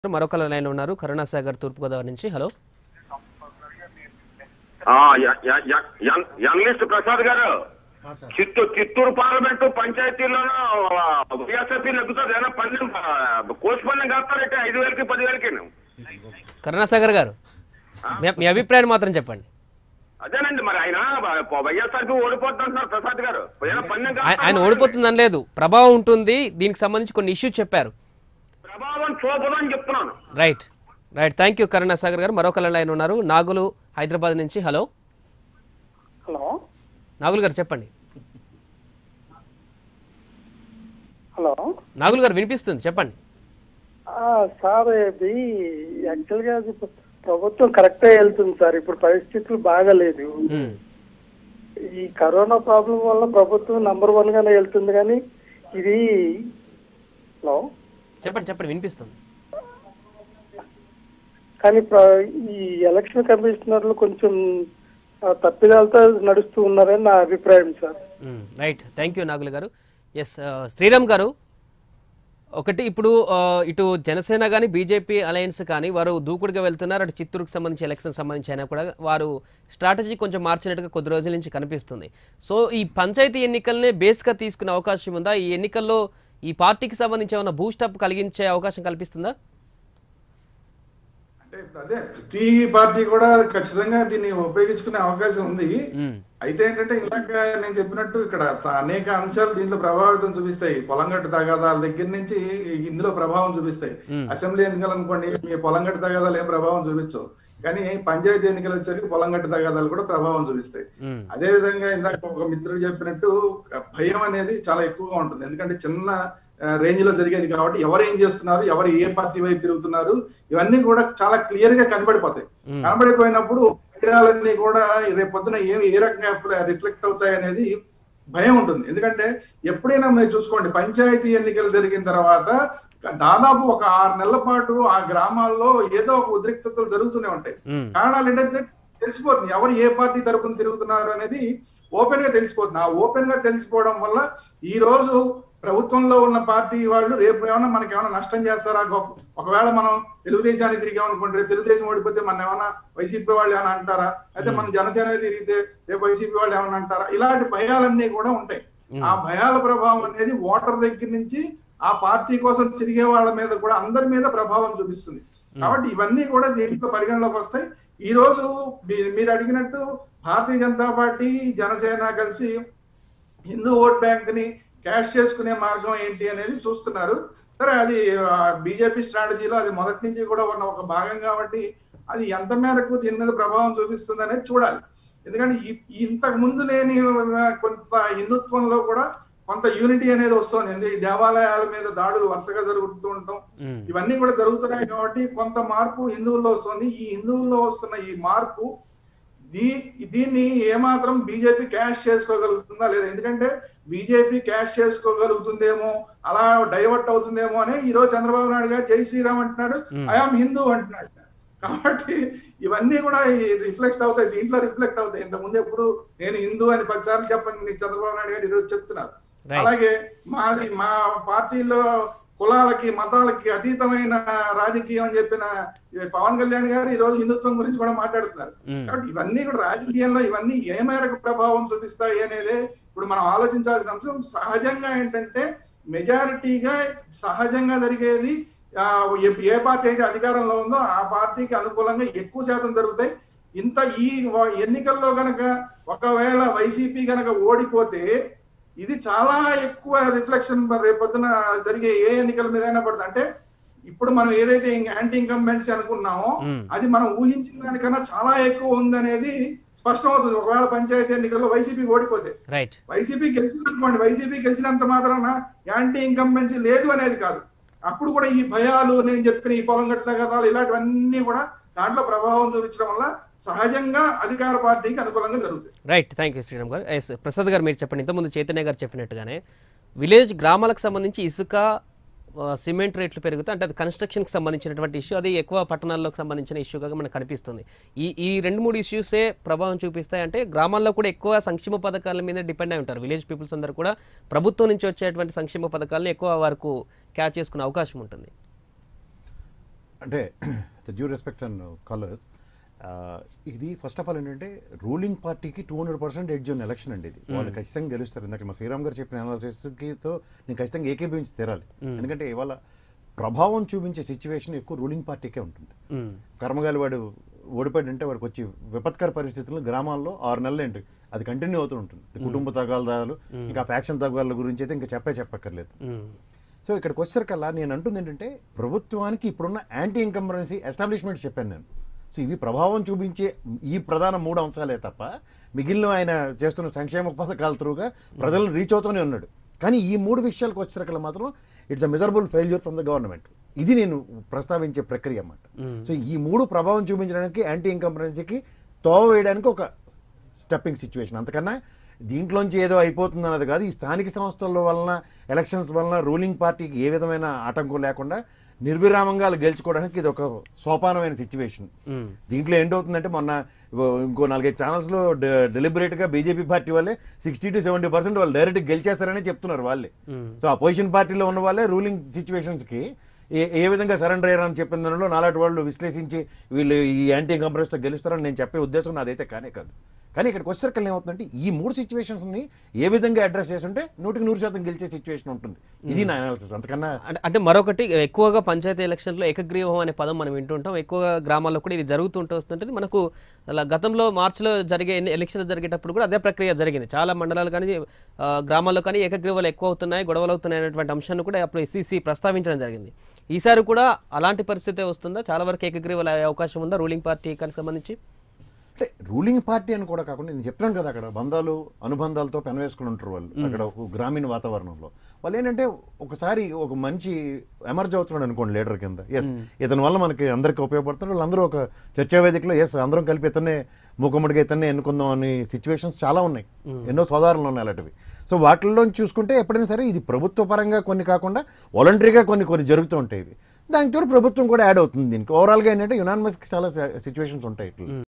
మరొక లైన్ ఉన్నారు కరుణాసాగర్ తూర్పుగోదావరి నుంచి హలో ఆ, య- య- య- య- జర్నలిస్ట్ ప్రసాద్ గారు చిత్తూరు చిత్తూరు పార్లమెంటు పంచాయతీలోనూ వైఎస్ఆర్పీ నెగ్గుతుంది ఏదైనా పన్నెం కోసి పన్నెం కాస్తారంటే ఐదు వేలకి పదివేలకి కరుణాసాగర్ గారు మీ- మీ అభిప్రాయం మాత్రం చెప్పండి అదేనండి మరి ఆయన వైఎస్ఆర్పీ ఓడిపోతుంటున్నారు ప్రసాద్ గారు ఏదైనా పన్నెం ఆయ- ఆయన ఓడిపోతుందని లేదు ప్రభావం ఉంటుంది దీనికి సంబంధించి కొన్ని ఇష్యూస్ చెప్పారు ప్రభావం చూపదని చెప్తున్నాను right right thank you Karunasagar గారు మరొక లైన్ ఉన్నారు నాగులు హైదరాబాద్ నుంచి హలో హలో నాగులు గారు చెప్పండి హలో నాగులు గారు వినిపిస్తుంది చెప్పండి ఆ, సార్ ఇది యాక్చువల్గా అది ప్రభుత్వం కరెక్టే వెళ్తుంది సార్ ఇప్పుడు పరిస్థితులు బాగాలేదు ఉమ్, ఈ కరోనా ప్రాబ్లం వల్ల ప్రభుత్వం నంబర్ వన్ గానే వెళ్తుంది కానీ ఇది హలో చెప్పండి చెప్పండి వినిపిస్తుంది కానీ ప్ర- ఈ ఎలక్షన్ కమిషనర్లు కొంచెం ఆ, తప్పిదాలతో నడుస్తూ ఉన్నారని నా అభిప్రాయం sir hmm. Right thank you Nagulu గారు ఎస్ ఆ, శ్రీరామ్ గారు ఒకటి ఇప్పుడు ఆ, ఇటు జనసేన కానీ బీజేపీ అలయన్స్ కానీ వారు దూకుడుగా వెళ్తున్నారు అటు చిత్తూరుకు సంబంధించి ఎలక్షన్ సంబంధించి అయినా కూడా వారు స్ట్రాటజీ కొంచెం మార్చినట్టుగా కొద్ది రోజుల నుంచి కనిపిస్తుంది సో ఈ పంచాయతీ ఎన్నికల్నే బేస్గా తీసుకునే అవకాశం ఉందా ఈ ఎన్నికల్లో ఈ పార్టీకి సంబంధించి ఏమైనా బూస్టప్ కలిగించే అవకాశం కల్పిస్తుందా అంటే ఇప్పుడు అదే ప్రతి పార్టీ కూడా ఖచ్చితంగా దీన్ని ఉపయోగించుకునే అవకాశం ఉంది మ్మ్. అయితే ఏంటంటే ఇందాక నేను చెప్పినట్టు ఇక్కడ త- అనేక అంశాలు దీంట్లో ప్రభావితం చూపిస్తాయి పొలంగట్టు తగాదాల దగ్గర నుంచి ఇందులో ప్రభావం చూపిస్తాయి అసెంబ్లీ ఎన్నికలు అనుకోండి మీ పొలంగట్టు తగాదాలు ఏం ప్రభావం చూపించవు కానీ పంచాయతీ ఎన్నికలు వచ్చేసరికి పొలంగట్టు తగాదాలు కూడా ప్రభావం చూపిస్తాయి మ్మ్. అదే విధంగా ఇందాక ఒక మిత్రుడు చెప్పినట్టు భయం అనేది చాలా ఎక్కువగా ఉంటుంది ఎందుకంటే చిన్న రేంజ్ లో జరిగేది కాబట్టి ఎవరు ఏం చేస్తున్నారు ఎవరు ఏ పార్టీ వైపు తిరుగుతున్నారు ఇవన్నీ కూడా చాలా క్లియర్ గా కనబడిపోతాయి కనబడిపోయినప్పుడు భయాలన్నీ కూడా రేపు పొద్దున ఏమి ఏ రకంగా రిఫ్లెక్ట్ అవుతాయి అనేది భయం ఉంటుంది ఎందుకంటే ఎప్పుడైనా మీరు చూసుకోండి పంచాయతీ ఎన్నికలు జరిగిన తర్వాత దాదాపు ఒక ఆరు నెలల పాటు ఆ గ్రామాల్లో ఏదో ఒక ఉద్రిక్తతలు జరుగుతూనే ఉంటాయి మ్మ్. కారణాలు ఏంటంటే తెలిసిపోతుంది ఎవరు ఏ పార్టీ తరపున తిరుగుతున్నారు అనేది ఓపెన్ గా తెలిసిపోతుంది ఆ ఓపెన్ గా తెలిసిపోవడం వల్ల ఈ రోజు ప్రభుత్వంలో ఉన్న పార్టీ వాళ్ళు రేపు ఏమైనా మనకి ఏమైనా నష్టం చేస్తారా గొప్ప- ఒకవేళ మనం తెలుగుదేశానికి తిరిగామనుకోండి రేపు తెలుగుదేశం ఓడిపోతే మనం ఏమైనా వైసీపీ వాళ్ళు ఏమైనా అంటారా అయితే మనం జనసేన తిరిగితే రేపు వైసీపీ వాళ్ళు ఏమైనా అంటారా ఇలాంటి భయాలన్నీ కూడా ఉంటాయి ఆ భయాల ప్రభావం అనేది ఓటర్ దగ్గర నుంచి ఆ పార్టీ కోసం తిరిగే వాళ్ళ మీద కూడా అందరి మీద ప్రభావం చూపిస్తుంది కాబట్టి ఇవన్నీ కూడా దీంట్లో పరిగణలోకి వస్తాయి ఈ రోజు మీ- మీరు అడిగినట్టు భారతీయ జనతా పార్టీ జనసేన కలిసి హిందూ ఓట్ బ్యాంక్ ని క్యాష్ చేసుకునే మార్గం ఏంటి అనేది చూస్తున్నారు సరే అది బీజేపీ స్ట్రాటజీలో అది మొదటి నుంచి కూడా ఉన్న ఒక భాగం కాబట్టి అది ఎంత మేరకు దీని మీద ప్రభావం చూపిస్తుంది అనేది చూడాలి ఎందుకంటే ఈ- ఇంతకు ముందు లేని ఆ, కొంత హిందుత్వంలో కూడా కొంత యూనిటీ అనేది వస్తుంది ఎందుకంటే ఈ దేవాలయాల మీద దాడులు వరుసగా జరుగుతూ ఉంటాం మ్మ్. ఇవన్నీ కూడా జరుగుతున్నాయి కాబట్టి కొంత మార్పు హిందువుల్లో వస్తుంది ఈ హిందువుల్లో వస్తున్న ఈ మార్పు దీ దీన్ని ఏమాత్రం బీజేపీ క్యాష్ చేసుకోగలుగుతుందా లేదా ఎందుకంటే బీజేపీ క్యాష్ చేసుకోగలుగుతుందేమో అలా డైవర్ట్ అవుతుందేమో అని ఈ రోజు చంద్రబాబు నాయుడు గారు జై శ్రీరామ్ అంటున్నాడు ఐఆమ్ హిందూ అంటున్నాడు కాబట్టి ఇవన్నీ కూడా రిఫ్లెక్ట్ అవుతాయి దీంట్లో రిఫ్లెక్ట్ అవుతాయి ఇంత ముందు ఎప్పుడు నేను హిందూ అని పదిసార్లు చెప్పండి చంద్రబాబు నాయుడు గారు ఈరోజు చెప్తున్నారు Right. అలాగే మాది మా పార్టీలో కులాలకి మతాలకి అతీతమైన రాజకీయం అని చెప్పిన ఈ పవన్ కళ్యాణ్ గారు ఈ రోజు హిందుత్వం గురించి కూడా మాట్లాడుతున్నారు మ్మ్. కాబట్టి ఇవన్నీ కూడా రాజకీయంలో ఇవన్నీ ఏ మేరకు ప్రభావం చూపిస్తాయి అనేది ఇప్పుడు మనం ఆలోచించాల్సిన అంశం సహజంగా ఏంటంటే మెజారిటీగా సహజంగా జరిగేది ఆ, ఏ- ఏ పార్టీ అయితే అధికారంలో ఉందో ఆ పార్టీకి అనుకూలంగా ఎక్కువ శాతం జరుగుతాయి ఇంత ఈ వ- ఎన్నికల్లో గనక ఒకవేళ వైసీపీ గనక ఓడిపోతే ఇది చాలా ఎక్కువ రిఫ్లెక్షన్ రేపొద్దున జరిగే ఏ ఎన్నికల మీద అయినా పడుతుంది అంటే ఇప్పుడు మనం ఏదైతే యాంటీ ఇన్కంబెన్సీ అనుకున్నామో మ్మ్. అది మనం ఊహించిన దానికన్నా చాలా ఎక్కువ ఉందనేది స్పష్టం అవుతుంది ఒకవేళ పంచాయతీ ఎన్నికల్లో వైసీపీ ఓడిపోతే రైట్ వైసీపీ గెలిచిందనుకోండి వైసీపీ గెలిచినంత మాత్రాన యాంటీ ఇన్కంబెన్సీ లేదు అనేది కాదు అప్పుడు కూడా ఈ భయాలు నేను చెప్పిన ఈ పొలం గట్ట తగదాలు ఇలాంటివన్నీ కూడా దాంట్లో ప్రభావం చూపించడం వల్ల సహజంగా అధికార పార్టీకి అనుకూలంగా జరుగుతాయి రైట్ థ్యాంక్ యూ శ్రీరామ్ గారు ఎస్ ప్రసాద్ గారు మీరు చెప్పండి ఇంతకుముందు చైతన్య గారు చెప్పినట్టుగానే విలేజ్ గ్రామాలకు సంబంధించి ఇసుక ఆ, సిమెంట్ రేట్లు పెరుగుతాయి అంటే అది కన్స్ట్రక్షన్కి సంబంధించినటువంటి ఇష్యూ అది ఎక్కువ పట్టణాల్లోకి సంబంధించిన ఇష్యూగా మనకు కనిపిస్తుంది ఈ ఈ రెండు మూడు ఇష్యూసే ప్రభావం చూపిస్తాయి అంటే గ్రామాల్లో కూడా ఎక్కువ సంక్షేమ పథకాల మీద డిపెండ్ అయి ఉంటారు విలేజ్ పీపుల్స్ అందరూ కూడా ప్రభుత్వం నుంచి వచ్చేటువంటి సంక్షేమ పథకాలను ఎక్కువ వరకు క్యాచ్ చేసుకునే అవకాశం ఉంటుంది అంటే the due respect and colours ఇది ఫస్ట్ ఆఫ్ ఆల్ ఏంటంటే రూలింగ్ పార్టీకి టూ హండ్రెడ్ పర్సెంట్ ఎడ్జ్ ఉన్న ఎలక్షన్ అండి ఇది వాళ్ళు ఖచ్చితంగా గెలుస్తారు ఇందాక మా శ్రీరామ్ గారు చెప్పిన అనాలిసిస్తో నేను ఖచ్చితంగా ఏకీభవించి తీరాలి ఎందుకంటే ఇవాళ ప్రభావం చూపించే సిచ్యువేషన్ ఎక్కువ రూలింగ్ పార్టీకే ఉంటుంది కర్మగాలి వాడు ఓడిపోయాడంటే వాడికి వచ్చి విపత్కర పరిస్థితుల్లో గ్రామాల్లో ఆరు నెలలు ఏంటి అది కంటిన్యూ అవుతూ ఉంటుంది కుటుంబ తగాదాలు ఇంకా ఫ్యాక్షన్ తగాదాల గురించి అయితే ఇంకా చెప్పే చెప్పక్కర్లేదు సో ఇక్కడికి వచ్చేసరికల్లా నేను అంటుంది ఏంటంటే ప్రభుత్వానికి ఇప్పుడున్న యాంటీ ఇన్కంబరెన్సీ ఎస్టాబ్లిష్మెంట్ చెప్పాను నేను సో ఇవి ప్రభావం చూపించే ఈ ప్రధాన మూడు అంశాలే తప్ప మిగిలిన ఆయన చేస్తున్న సంక్షేమ పథకాల త్రూగా ప్రజలను రీచ్ అవుతూనే ఉన్నాడు కానీ ఈ మూడు విషయాలకు వచ్చేసరికల్లా మాత్రం it's a miserable failure from the government ఇది నేను ప్రస్తావించే ప్రక్రియ అన్నమాట సో ఈ మూడు ప్రభావం చూపించడానికి యాంటీ ఇన్కంబరెన్సీకి తోవ వేయడానికి ఒక స్టెప్పింగ్ సిచ్యువేషన్ అంతకన్నా దీంట్లోంచి ఏదో అయిపోతుంది అన్నది కాదు ఈ స్థానిక సంస్థల వలన ఎలక్షన్స్ వలన రూలింగ్ పార్టీకి ఏ విధమైన ఆటంకం లేకుండా నిర్విరామంగా వాళ్ళు గెలుచుకోవడానికి ఇది ఒక సోపానమైన సిచ్యువేషన్ దీంట్లో ఏంటవుతుందంటే మొన్న ఇంకో నాలుగైదు ఛానల్స్లో డెలిబరేట్గా బీజేపీ పార్టీ వాళ్ళే సిక్స్టీ టు సెవెంటీ పర్సెంట్ వాళ్ళు డైరెక్ట్ గెలిచేస్తారని చెప్తున్నారు వాళ్ళే సో అపోజిషన్ పార్టీలో ఉన్న వాళ్ళే రూలింగ్ సిచ్యువేషన్స్కి ఏ ఏ విధంగా సరెండర్ అయ్యారని చెప్పిన దానిలో నాలాంటి వాళ్ళు విశ్లేషించి వీళ్ళు ఈ యాంటీ కంప్రెస్తో గెలుస్తారని నేను చెప్పే ఉద్దేశం నాదైతే కానే కాదు కానీ ఇక్కడికి వచ్చేసరికి ఏమవుతుందంటే ఈ మూడు సిచ్యువేషన్స్ని ఏ విధంగా అడ్రస్ చేస్తుంటే నూటికి నూరు శాతం గెలిచే సిచ్యువేషన్ ఉంటుంది ఇది నా అనాలిసిస్ అంతకన్నా అంటే అంటే మరొకటి ఎక్కువగా పంచాయతీ ఎలక్షన్లో ఏకగ్రీవం అనే పదం మనం వింటుంటాం ఎక్కువగా గ్రామాల్లో కూడా ఇది జరుగుతుంటూ వస్తుంటుంది మనకు అలా గతంలో మార్చిలో జరిగే ఎన్ని ఎలక్షన్లు జరిగేటప్పుడు కూడా అదే ప్రక్రియ జరిగింది చాలా మండలాలు కానీ ఆ, గ్రామాల్లో కానీ ఏకగ్రీవాలు ఎక్కువ అవుతున్నాయి గొడవలు అవుతున్నాయి అనేటువంటి అంశాన్ని కూడా అప్పుడు ఎస్సీసీ ప్రస్తావించడం జరిగింది ఈసారి కూడా అలాంటి పరిస్థితే వస్తుందా చాలా వరకు ఏకగ్రీవాలు అయ్యే అవకాశం ఉందా రూలింగ్ పార్టీకి సంబంధించి అంటే రూలింగ్ పార్టీ అని కూడా కాకుండా నేను చెప్తున్నాను కదా అక్కడ బంధాలు అనుబంధాలతో పెనవేసుకుని ఉంటారు వాళ్ళు అక్కడ ఒక గ్రామీణ వాతావరణంలో వాళ్ళు ఏంటంటే ఒకసారి ఒక మంచి ఎమర్జ్ అవుతున్నాడు అనుకోండి లీడర్ కింద ఎస్ ఇతని వల్ల మనకి అందరికీ ఉపయోగపడుతున్నారు వాళ్ళందరూ ఒక చర్చా వేదికలో ఎస్ అందరం కలిపి ఇతనే మూకమ్మడిగా ఇతన్నే ఎన్నుకుందాం అనే సిచ్యువేషన్స్ చాలా ఉన్నాయి ఎన్నో సోదారులు ఉన్నాయి అలాంటివి సో వాటిల్లో చూసుకుంటే ఎప్పుడైనా సరే ఇది ప్రభుత్వ పరంగా కొన్ని కాకుండా వాలంటరీగా కొన్ని కొన్ని జరుగుతూ ఉంటాయి ఇవి దానికి తోడు ప్రభుత్వం కూడా యాడ్ అవుతుంది దీనికి ఓవరాల్గా ఏంటంటే యునానిమస్ చాలా సిచ్యువేషన్స్ ఉంటాయి ఇట్లా